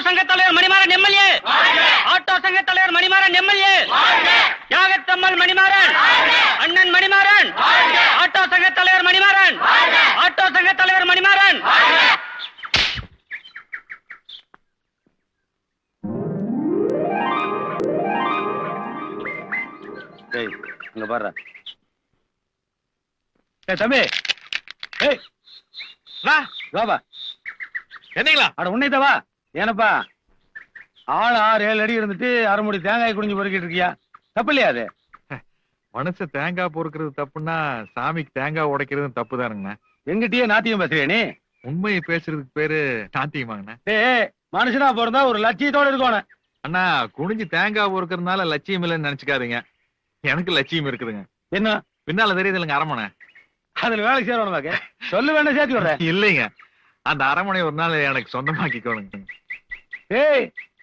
சங்க தலைவர் Manimaran MLA auto சங்க தலைவர் மணிமாறன் எம்எல்ஏ தியாகத்தம்மல் மணிமாறன் அண்ணன் மணிமாறன் ஆட்டோ சங்க தலைவர் மணிமாறன் ஆட்டோ சங்க தலைவர் மணிமாறன் டேய் இங்க பாரு ஏய் தம்பி ஏய் வா வா வா என்னங்களா அட உன்னை வா ஏனப்பா ஆள் ஆறு ஏழு அடி இருந்துட்டு அரை முடி தேங்காய் குடிஞ்சு பொறுக்கிட்டு இருக்கியா தப்பு இல்லையா அது மனசு தேங்காய் பொறுக்கிறது தப்புன்னா சாமிக்கு தேங்காய் உடைக்கிறது தப்பு தானுங்கண்ணா எங்கிட்டயே நாத்தியம் பேசுறியா நீ உண்மையை பேசுறதுக்கு பேரு நாத்தியமாங்கண்ணா டேய் மனுஷனா பிறந்தா ஒரு லட்சியத்தோட இருக்கணும் அண்ணா குனிஞ்சு தேங்காய் பொறுக்கிறதுனால லட்சியம் இல்லைன்னு நினைச்சுக்காதீங்க எனக்கு லட்சியம் இருக்குதுங்க என்ன பின்னால தெரியுது இல்லைங்க அரமனை அதுல வேலை சேரணுமாக்க சொல்லு வேணா சேர்த்து விடுறேன் இல்லைங்க அந்த அரமனை ஒரு நாள் எனக்கு சொந்தமாக்கிக்கோணுங்க ஏய்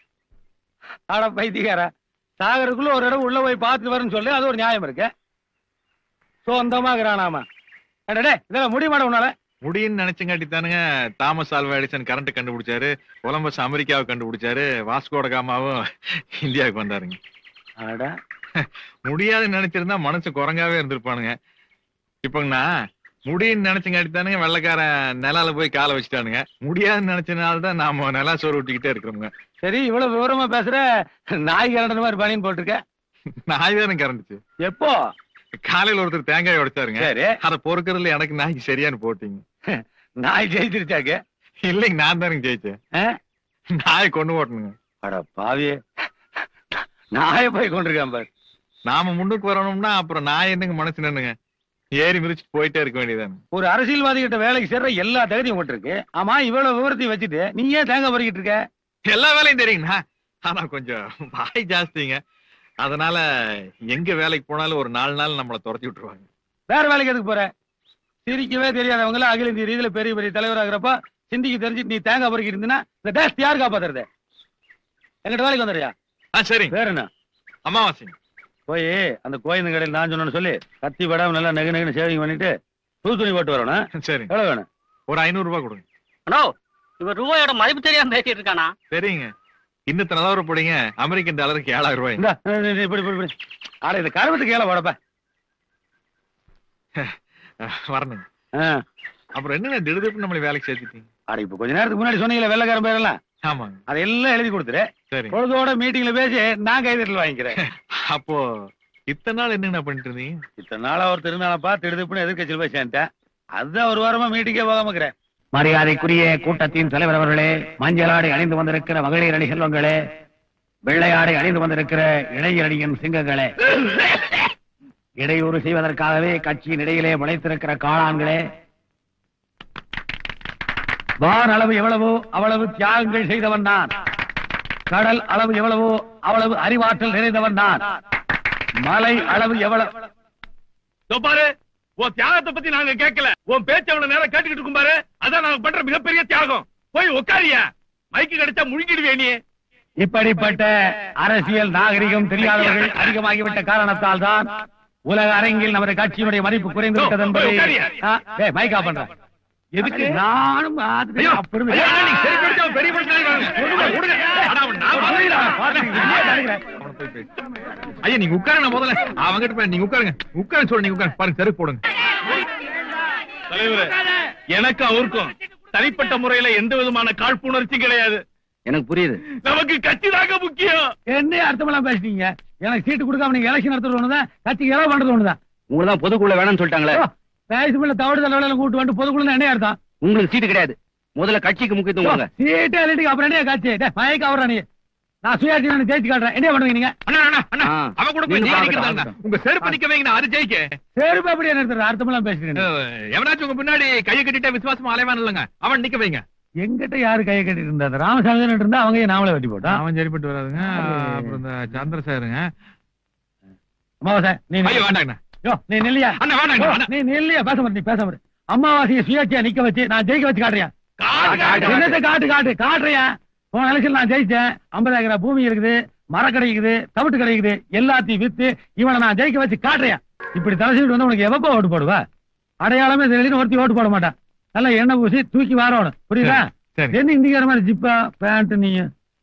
அட பைத்தியக்காரா சாகருக்குள்ள ஒரு இடம் உள்ள போய் பார்த்துட்டு வரேன்னு சொல்லு அது ஒரு நியாயம் இருக்கு சொந்தமாகறானாமா டே இதெல்லாம் முடியுமாடா உன்னால முடியும்னு நினைச்சங்காட்டி தானுங்க தாமஸ் ஆல்வா எடிசன் கரண்ட் கண்டுபிடிச்சாரு கொலம்பஸ் அமெரிக்காவை கண்டுபிடிச்சாரு வாஸ்கோட காமாவும் இந்தியாவுக்கு வந்தாருங்க அட முடியாதுன்னு நினைச்சிருந்தா மனசு குரங்காவே இருந்திருப்பானுங்க இப்பங்கண்ணா முடியும்னு நினைச்சங்காட்டி தானுங்க வெள்ளக்காரன் நிலால போய் காலை வச்சுட்டானுங்க முடியாதுன்னு நினைச்சனால தான் நாம நிலா சோறு விட்டுக்கிட்டே இருக்கிறோங்க சரி இவ்வளவு விவரமா பேசுற நாய் கரண்ட மாதிரி பனியன் போட்டிருக்க நாய் தானே கறந்துச்சு எப்போ காலையில ஒருத்தர் தேங்காய் உடைச்சாருங்க சரி அதை பொறுக்கறதுல எனக்கு நாய்க்கு சரியானு போட்டீங்க நாய் ஜெயிச்சிருச்சாக்க இல்லைங்க நான் தானுங்க ஜெயிச்சேன் ஆ? நாயை கொண்டு ஓட்டணுங்க அட பாவியே நாயை போய் கொண்டிருக்கான் பாரு நாம முன்னுக்கு வரணும்னா அப்புறம் நான் என்னங்க மனசு நின்னுங்க ஏறி மிதிச்சு போயிட்டே இருக்க வேண்டியதானே ஒரு அரசியல்வாதி கிட்ட வேலைக்கு சேர்ற எல்லா தகுதியும் உங்கள்ட்ட இருக்கு ஆமா இவ்வளவு விவரத்தையும் வச்சுட்டு நீ ஏன் தேங்காய் பறிக்கிட்டு இருக்க எல்லா வேலையும் தெரியுங்கண்ணா ஆனா கொஞ்சம் வாய் ஜாஸ்திங்க அதனால எங்க வேலைக்கு போனாலும் ஒரு நாலு நாள் நம்மள துரத்தி விட்டுருவாங்க வேற வேலைக்கு எதுக்கு போற சிரிக்கவே தெரியாதவங்கள அகில இந்திய ரீதியில பெரிய பெரிய தலைவராகிறப்ப சிந்திக்கு தெரிஞ்சு நீ தேங்காய் பறிக்கிட்டு இருந்தீன்னா இந்த டேஸ்ட் யார் காப்பாத்துறது எங்கிட்ட வேலைக்கு வந்துடுறியா ஆ சரிங்க வேற என்ன அமாவாசைங்க போய் அந்த கோயில் கடையில் நான் சொன்னேன்னு சொல்லி கத்தி படாம நல்லா நெகு நெகுன்னு சேவிங் பண்ணிட்டு புது துணி போட்டு வரணும் சரிங்க எவ்வளவு வேணும் ஒரு ஐநூறு ரூபாய் கொடுங்க ஹலோ இவர் ரூபாயோட மதிப்பு தெரியாம பேசிட்டு இருக்கானா சரிங்க இன்னத்து நிலவர போடுங்க அமெரிக்கன் டாலருக்கு ஏழாயிரம் ரூபாய் இந்த இப்படி இப்படி இப்படி ஆட இந்த கருவத்துக்கு ஏழை போடப்ப வரணுங்க ஆ. அப்புறம் என்னங்க திடுதிப்பு நம்மளை வேலைக்கு சேர்த்துட்டீங்க ஆட இப்ப கொஞ்ச நேரத்துக்கு முன்னாடி சொன்னீங்களே வெள்ளக்காரன் பேரெல்லாம் ஆமாங்க அதெல்லாம் எழுதி கொடுத்துரு சரி பொழுதோட மீட்டிங்ல பேசி நான் கைதட்டல் வாங்கிக்கிறேன் அப்போ இத்தனை நாள் என்னங்கண்ணா பண்ணிட்டு இருந்தீங்க இத்தனை நாளா ஒரு திருநாளப்பா திடுதிப்புன்னு எதிர்க்கட்சியில் போய் சேர்ந்துட்டேன் அதுதான் ஒரு வாரமா மீட்டிங்கே போகாம இருக்கிறேன் மரியாதைக்குரிய கூட்டத்தின் தலைவர் அவர்களே மஞ்சளாடை அணிந்து வந்திருக்கிற மகளிர் அணி செல்வங்களே வெள்ளையாடை அணிந்து வந்திருக்கிற இளைஞரணியின் சிங்கங்களே இடையூறு செய்வதற்காகவே கட்சியின் இடையிலே முளைத்திருக்கிற காளான்களே வான் அளவு எவ்வளவோ அவ்வளவு தியாகங்கள் செய்தவன் நான் கடல் அளவு எவ்வளவோ அவ்வளவு அறிவாற்றல் நிறைந்தவன் நான் மலை அளவு எவ்வளவு இதோ பாரு உன் தியாகத்தை பத்தி நாங்க கேட்கல உன் பேச்ச அவ்வளவு நேரம் கேட்டுக்கிட்டு இருக்கும் பாரு அதான் நாங்க பண்ற மிகப்பெரிய தியாகம் போய் உட்காரியா மைக்கு கிடைச்சா முழுங்கிடுவே நீ இப்படிப்பட்ட அரசியல் நாகரிகம் தெரியாதவர்கள் அதிகமாகிவிட்ட காரணத்தால் தான் உலக அரங்கில் நமது கட்சியினுடைய மதிப்பு குறைந்து விட்டது என்பதை ஆ, ஏய், மைக் ஆஃப் பண்றேன் எதுக்கு நானும் பார்த்துட்டு ஐயோ, அப்படி ஐயா, நீ சரி பண்ணிட்டு அவன் பெரிய மனுஷனாகி வராங்க. கொடுங்க, கொடுங்க. அட, அவன் நான் பார்த்துக்கிறேன். அவனை போய் பேசு. ஐயா நீங்க உட்காருங்க முதல்ல அவங்கிட்ட போய் நீங்க உட்காருங்க உட்காருங்க சொல்லு நீங்க உட்காருங்க பாருங்க செருப்பு போடுங்க தலைவரே எனக்கு அவருக்கும் தனிப்பட்ட முறையில எந்த விதமான காழ்ப்புணர்ச்சியும் கிடையாது எனக்கு புரியுது நமக்கு கட்சி தாங்க முக்கியம் என்ன அர்த்தமெல்லாம் பேசுறீங்க எனக்கு சீட்டு கொடுக்காம நீங்க எலெக்ஷன் நடத்துறது ஒண்ணுதான் கட்சிக்கு எல்லாம் பண்றது ஒண்ணுதான் உங்களுக்கு தான் பொதுக்குள்ள வேணும்னு சொல்லிட்டாங்களே பேசுமில்ல தவிடு தலைவலில கூட்டு வந்து பொதுக்குள்ள என்ன அர்த்தம் உங்களுக்கு சீட்டு கிடையாது முதல்ல கட்சிக்கு முக்கியத்துவம் கொடுங்க சீட்டு எழுதிக்கு அப்புறம் என்ன காட்சி மயக்க அவரா நீ நான் சுயாட்சி நான் ஜெயிச்சு காட்டுறேன் என்ன பண்ணுவீங்க நீங்க அண்ணா அண்ணா அண்ணா ஆ. அவன் கூட போய் நீங்க நீ பாருங்க. அடிக்கிறதா உங்க செருப்பு நிக்க வைங்க அது ஜெயிக்க செருப்பு அப்படியே நிறுத்துற அர்த்தமெல்லாம் பேசுறீங்க அஹ், எவனாச்சும் உங்க பின்னாடி கையை கட்டிட்டே விசுவாசமா அலைவான் இல்லைங்க அவன் நிக்க வைங்க எங்கிட்ட யாரு கையை கட்டிட்டு இருந்தா அந்த ராமசாமி தானே இருந்தா அவங்க ஏன் நாமளே வெட்டி போட்டோம் அவன் சரிப்பட்டு வராதுங்க அப்புறம் இந்த சந்திரசேகருங்க அமாவாசை நீ ஐயோ வேண்டாங்கண்ணா யோ, நீ நில்லையா அண்ணா வேண்டாங்க அண்ணா நீ நில்லையா பேச மாட்டே நீ பேச மாட்டே அம்மாவாசையை சுயாட்சியா நிக்க வச்சு நான் ஜெயிக்க வச்சு காட்டுறியா காட்டு, காட்டு, என்னத்தை காட்டு காட்டு காட்டுறியா போன எலெக்ஷன் நான் ஜெயிச்சேன் ஐம்பது ஏக்கரா பூமி இருக்குது மரக்கடை இருக்குது தவிட்டு கடை இருக்குது எல்லாத்தையும் வித்து இவனை நான் ஜெயிக்க வச்சு காட்டுறியா இப்படி தலைசிட்டு வந்து உனக்கு எவப்போ ஓட்டு போடுவா அடையாளமே தெரியல ஒருத்தி ஓட்டு போட மாட்டான் நல்லா எண்ணெய் பூசி தூக்கி வரணும் புரியுதா சரி என்ன இந்திக்கார மாதிரி ஜிப்பா பேண்ட் நீ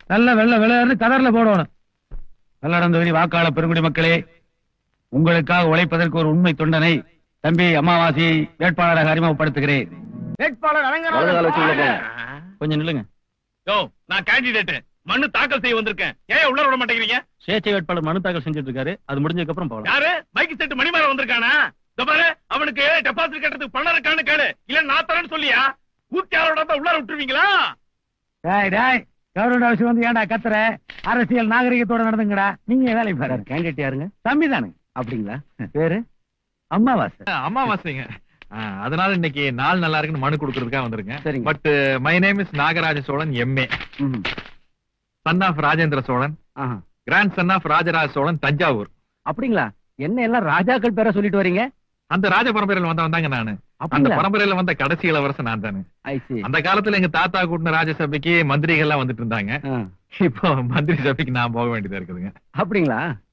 நல்ல வெள்ள வெள்ளையர்னு கதர்ல போடணும் பல்லடம் தொகுதி வாக்காளர் பெருங்குடி மக்களே உங்களுக்காக உழைப்பதற்கு ஒரு உண்மை தொண்டனை தம்பி அமாவாசை வேட்பாளராக அறிமுகப்படுத்துகிறேன் வேட்பாளர் வலது கால வச்சு உள்ள போங்க. கொஞ்சம் நில்லுங்க யோ நான் கேண்டிடேட் மனு தாக்கல் செய்ய வந்திருக்கேன் ஏன் உள்ள விட மாட்டேங்கிறீங்க சுயேட்சை வேட்பாளர் மனு தாக்கல் செஞ்சுட்டு இருக்காரு அது முடிஞ்சதுக்கு அப்புறம் போகலாம் யாரு மைக்கு செட்டு மணிமாற வந்திருக்கானா இந்த பாரு அவனுக்கு டெபாசிட் கட்டுறதுக்கு பணம் இருக்கான்னு கேளு இல்ல நான் தரேன்னு சொல்லியா ஊத்தியாரோட தான் உள்ள விட்டுருவீங்களா டேய் டேய் கவர்மெண்ட் ஆஃபீஸ் வந்து ஏன்டா கத்துற அரசியல் நாகரிகத்தோட நடந்துங்கடா நீங்க வேலை பாரு கேண்டிடேட் யாருங்க தம்பி தானுங்க அப்படிங்களா பேரு அம்மாவாசை அமாவாசைங்க ஆ, அதனால இன்னைக்கு நாள் நல்லா இருக்குன்னு மனு கொடுக்கறதுக்காக வந்திருக்கேன் சரிங்க. But my name is Nagaraja Cholan MA hmm. Son of Rajendra Cholan ஆஹா. Grandson of Rajaraja Cholan Thanjavur அப்படிங்களா என்ன எல்லாம் ராஜாக்கள் பேரை சொல்லிட்டு வரீங்க அந்த ராஜ பரம்பரையில வந்த வந்தாங்க நானு அந்த அப்படிங்களா பரம்பரையில வந்த கடைசி இளவரசன் நான் தானே ஐ see. அந்த காலத்துல எங்க தாத்தா கூட்டின ராஜசபைக்கு மந்திரிகள் எல்லாம் வந்துட்டு இருந்தாங்க ஆ. இப்போ மந்திரி சபைக்கு நான் போக வேண்டியதா இருக்குதுங்க அப்படிங்களா